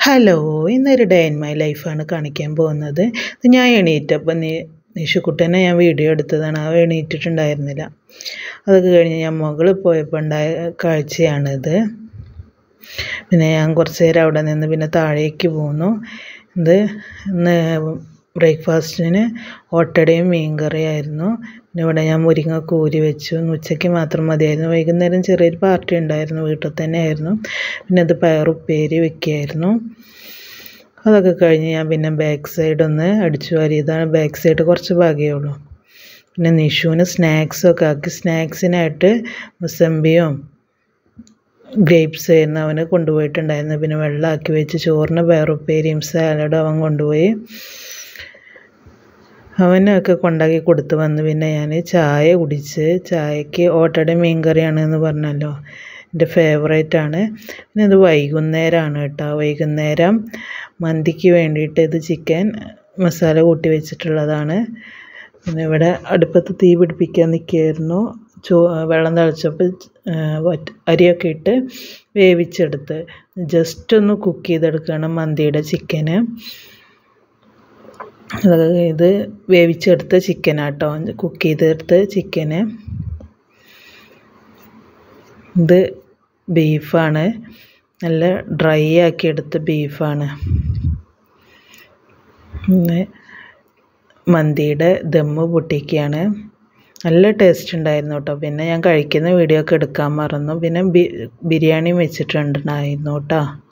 hello ഇന്നൊരു day in my ലൈഫാണ് കാണിക്കാൻ പോകുന്നത് ഇത് ഞാൻ എണീറ്റപ്പോൾ നീ നിഷുക്കുട്ടനെ ഞാൻ വീഡിയോ എടുത്തതാണ് അവ എണീറ്റിട്ടുണ്ടായിരുന്നില്ല അതൊക്കെ കഴിഞ്ഞ് ഞാൻ മുകളിൽ പോയപ്പോൾ ഉണ്ടായ കാഴ്ചയാണിത് പിന്നെ ഞാൻ കുറച്ച് നേരം അവിടെ നിന്ന് പിന്നെ താഴേക്ക് പോന്നു ഇത് ഇന്ന് ബ്രേക്ക്ഫാസ്റ്റിന് ഓട്ടടയും മീൻകറിയായിരുന്നു പിന്നെ ഇവിടെ ഞാൻ മുരിങ്ങ കൂരി വെച്ചു ഇന്ന് ഉച്ചയ്ക്ക് മാത്രം മതിയായിരുന്നു വൈകുന്നേരം ചെറിയൊരു പാർട്ടി ഉണ്ടായിരുന്നു വീട്ടിൽ തന്നെ ആയിരുന്നു പിന്നെ ഇത് പയറുപ്പേരി വെക്കുകയായിരുന്നു അതൊക്കെ കഴിഞ്ഞ് ഞാൻ പിന്നെ ബാക്ക് സൈഡ് ഒന്ന് അടിച്ചു വാരി ഇതാണ് ബാക്ക് സൈഡ് കുറച്ച് ഭാഗമേ ഉള്ളൂ പിന്നെ നിഷുവിന് സ്നാക്സൊക്കെ ആക്കി സ്നാക്സിനായിട്ട് മുസമ്പിയും ഗ്രേപ്സ് ആയിരുന്നു അവന് കൊണ്ടുപോയിട്ടുണ്ടായിരുന്നു പിന്നെ വെള്ളമാക്കി വെച്ച് ചോറിന് പയറുപ്പേരിയും സാലഡും അവൻ കൊണ്ടുപോയി അവനൊക്കെ കൊണ്ടാക്കി കൊടുത്ത് വന്ന് പിന്നെ ഞാൻ ചായ കുടിച്ച് ചായക്ക് ഓട്ടട മീൻ കറിയാണെന്ന് പറഞ്ഞല്ലോ എൻ്റെ ഫേവറേറ്റ് ആണ് പിന്നെ ഇത് വൈകുന്നേരമാണ് കേട്ടോ വൈകുന്നേരം മന്തിക്ക് വേണ്ടിയിട്ട് ഇത് ചിക്കൻ മസാല കൂട്ടി വെച്ചിട്ടുള്ളതാണ് പിന്നെ ഇവിടെ അടുപ്പത്ത് തീ പിടിപ്പിക്കാൻ നിൽക്കുകയായിരുന്നു ചോ വെള്ളം തിളച്ചപ്പോൾ അരിയൊക്കെ ഇട്ട് വേവിച്ചെടുത്ത് ജസ്റ്റ് ഒന്ന് കുക്ക് ചെയ്തെടുക്കുകയാണ് മന്തിയുടെ ചിക്കന് ഇത് വേവിച്ചെടുത്ത ചിക്കനാട്ടോ കുക്ക് ചെയ്തെടുത്ത ചിക്കന് ഇത് ബീഫാണ് നല്ല ഡ്രൈ ആക്കി എടുത്ത ബീഫാണ് പിന്നെ മന്തിയുടെ ദമ്മ് പൊട്ടിക്കുകയാണ് നല്ല ടേസ്റ്റ് ഉണ്ടായിരുന്നു കേട്ടോ പിന്നെ ഞാൻ കഴിക്കുന്ന വീഡിയോ ഒക്കെ എടുക്കാൻ മറന്നു പിന്നെ ബിരിയാണി വെച്ചിട്ടുണ്ടായിരുന്നു കേട്ടോ